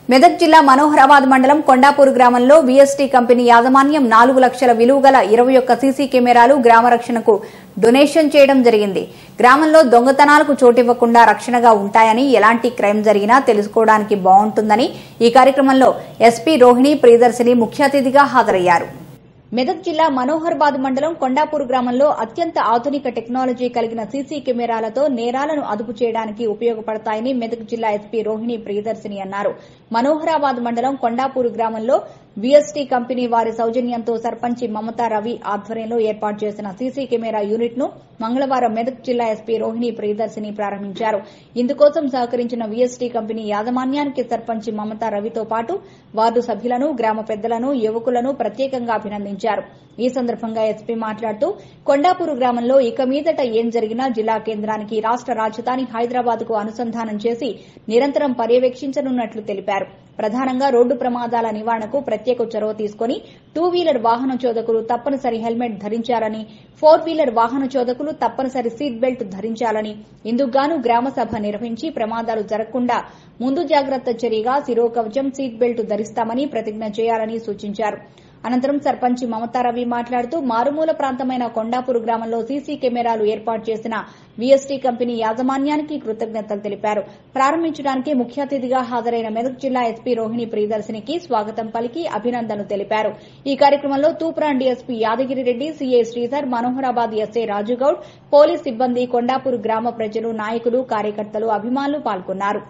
మెదక్ జిల్లా మనోహరాబాద్ మండలం కొండాపూర్ గ్రామంలో వీఎస్టీ కంపెనీ యాజమాన్యం నాలుగు లక్షల విలువ గల ఇరవై ఒక్క సీసీ కెమెరాలు గ్రామ రక్షణకు డొనేషన్ చేయడం జరిగింది గ్రామంలో దొంగతనాలకు చోటివ్వకుండా రక్షణగా ఉంటాయని ఎలాంటి క్రైమ్ జరిగినా తెలుసుకోవడానికి బాగుంటుందని ఈ కార్యక్రమంలో ఎస్పీ రోహిణి ప్రియదర్శిని ముఖ్య అతిథిగా హాజరయ్యారు మెదక్ జిల్లా మనోహర్బాద్ మండలం కొండాపూర్ గ్రామంలో అత్యంత ఆధునిక టెక్నాలజీ కలిగిన సీసీ కెమెరాలతో నేరాలను అదుపు చేయడానికి ఉపయోగపడతాయని మెదక్ జిల్లా ఎస్పీ రోహిణి ప్రియదర్శిని అన్నారు మనోహరాబాద్ మండలం కొండాపూర్ గ్రామంలో బీఎస్టీ కంపెనీ వారి సౌజన్యంతో సర్పంచి మమతా రవి ఆధ్వర్యంలో ఏర్పాటు చేసిన సీసీ కెమెరా యూనిట్ ను మంగళవారం మెదక్ జిల్లా ఎస్పీ రోహిణి ప్రియదర్శిని ప్రారంభించారు ఇందుకోసం సహకరించిన వీఎస్టీ కంపెనీ యాజమాన్యానికి సర్పంచి మమతా రవితో పాటు వార్డు సభ్యులను గ్రామ పెద్దలను యువకులను ప్రత్యేకంగా అభినందించారు ఈ సందర్భంగా ఎస్పీ మాట్లాడుతూ కొండాపూర్ గ్రామంలో ఇక మీదట ఏం జరిగినా జిల్లా కేంద్రానికి రాష్ట రాజధాని హైదరాబాద్ కు అనుసంధానం చేసి నిరంతరం పర్యవేక్షించనున్నట్లు తెలిపారు ప్రధానంగా రోడ్డు ప్రమాదాల నివారణకు ప్రత్యేక చొరవ తీసుకుని టూ వీలర్ వాహన చోదకులు తప్పనిసరి హెల్మెట్ ధరించాలని ఫోర్ వీలర్ వాహన చోదకులు తప్పనిసరి సీట్ బెల్ట్ ధరించాలని ఇందుకుగాను గ్రామ సభ నిర్వహించి ప్రమాదాలు జరగకుండా ముందు జాగ్రత్త చర్యగా శిరోకవచం సీట్ బెల్ట్ ధరిస్తామని ప్రతిజ్ఞ చేయాలని సూచించారు అనంతరం సర్పంచి మమతారవి మాట్లాడుతూ మారుమూల ప్రాంతమైన కొండాపూర్ గ్రామంలో సీసీ కెమెరాలు ఏర్పాటు చేసిన వీఎస్టీ కంపెనీ యాజమాన్యానికి కృతజ్ఞతలు తెలిపారు ప్రారంభించడానికి ముఖ్య అతిథిగా హాజరైన మెదక్ జిల్లా ఎస్పీ రోహిణి ప్రియదర్శినికి స్వాగతం పలికి అభినందనలు తెలిపారు ఈ కార్యక్రమంలో Toopran DSP Yadagiri Reddy CA Sridhar Manoharabad SI Raju Goud police సిబ్బంది కొండాపూర్ గ్రామ ప్రజలు నాయకులు కార్యకర్తలు అభిమానులు పాల్గొన్నారు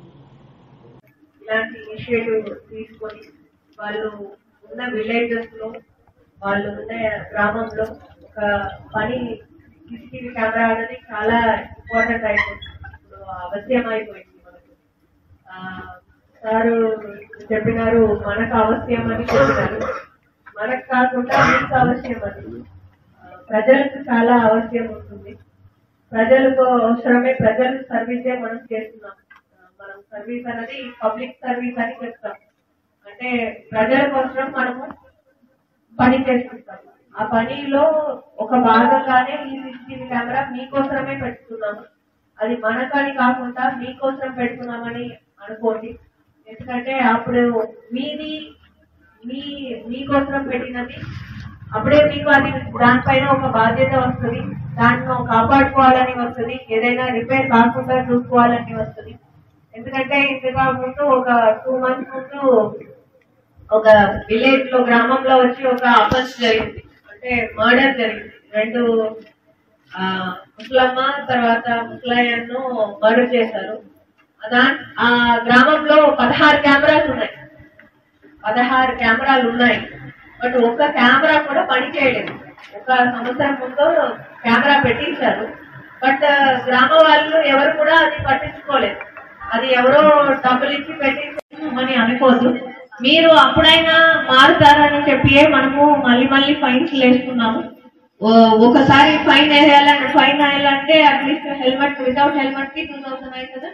ఇలాంటి ఇనిషియేటివ్ తీసుకొని వాళ్ళు ఉన్న విలేజెస్ లో వాళ్ళు ఉన్న గ్రామంలో ఒక పని సీసీటీవీ కెమెరా అనేది చాలా ఇంపార్టెంట్ అయిపోయింది ఇప్పుడు అవశ్యం అయిపోయింది మనకు ఆ, సారు చెప్పినారు మనకు అవశ్యం అని చెప్పినారు మనకు కాకుండా మీకు అవశ్యం అని ఆ, ప్రజలకు చాలా అవశ్యం ఉంటుంది ప్రజలకు అవసరమే ప్రజల సర్వీసే మనం చేస్తున్నాం ఆ, మనం సర్వీస్ అనేది పబ్లిక్ సర్వీస్ అని చెప్తాం అంటే ప్రజల కోసం మనము పని చేస్తుంటాం ఆ పనిలో ఒక భాగంగానే ఈ సీసీటీవీ కెమెరా మీకోసమే పెట్టుకున్నాము అది మనకని కాకుండా మీకోసం పెట్టుకున్నామని అనుకోండి ఎందుకంటే అప్పుడు మీది మీ మీకోసం పెట్టినది అప్పుడే మీకు అది దానిపైన ఒక బాధ్యత వస్తుంది దాన్ని కాపాడుకోవాలని వస్తుంది ఏదైనా రిపేర్ కాకుండా చూసుకోవాలని వస్తుంది ఎందుకంటే ఇంతగా ముందు ఒక టూ మంత్స్ ముందు ఒక విలేజ్ లో గ్రామంలో వచ్చి ఒక అఫెన్స్ జరిగింది అంటే మర్డర్ జరిగింది రెండు ఆ, ముసలమ్మ తర్వాత ముసలయ్యను మర్డర్ చేశారు దా ఆ గ్రామంలో పదహారు కెమెరాలు ఉన్నాయి పదహారు కెమెరాలు ఉన్నాయి బట్ ఒక్క కెమెరా కూడా పని చేయలేదు ఒక సంవత్సరం ముందు కెమెరా పెట్టించారు బట్ గ్రామ వాళ్ళు ఎవరు కూడా అది పట్టించుకోలేదు అది ఎవరో డబ్బులు ఇచ్చి పెట్టించని అనుకోదు మీరు అప్పుడైనా మారుతారని చెప్పి మనము మళ్ళీ మళ్ళీ ఫైన్స్ వేసుకున్నాము ఓ- ఒకసారి ఫైన్ వేయాలంటే ఫైన్ వేయాలంటే అట్లీస్ట్ హెల్మెట్ వితౌట్ హెల్మెట్ కి టూ థౌసండ్ అవుతుందా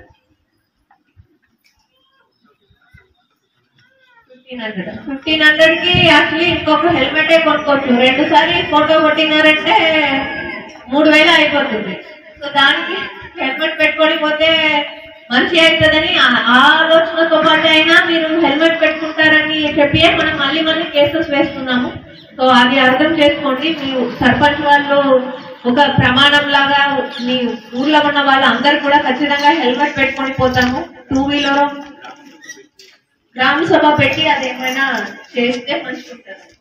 ఫిఫ్టీన్ హండ్రెడ్ ఫిఫ్టీన్ హండ్రెడ్ కి యాక్చువల్లీ ఇంకొక హెల్మెట్ కొనుక్కోవచ్చు రెండు సార్లు ఫోటో కొట్టినారంటే మూడు వేలు అయిపోతుంది సో దానికి హెల్మెట్ పెట్టుకొని పోతే మంచి అవుతుందని ఆ- ఆ ఆలోచనతో పాటు అయినా మీరు హెల్మెట్ పెట్టుకుంటారని చెప్పి మనం మళ్ళీ మళ్ళీ కేసెస్ వేస్తున్నాము సో అది అర్థం చేసుకోండి మీ సర్పంచ్ వాళ్ళు ఒక ప్రమాణం లాగా మీ ఊర్లో ఉన్న వాళ్ళు అందరు కూడా ఖచ్చితంగా హెల్మెట్ పెట్టుకొని పోతాము టూ వీలర్ గ్రామ సభ పెట్టి అది ఏమైనా చేస్తే మంచిగా ఉంటుంది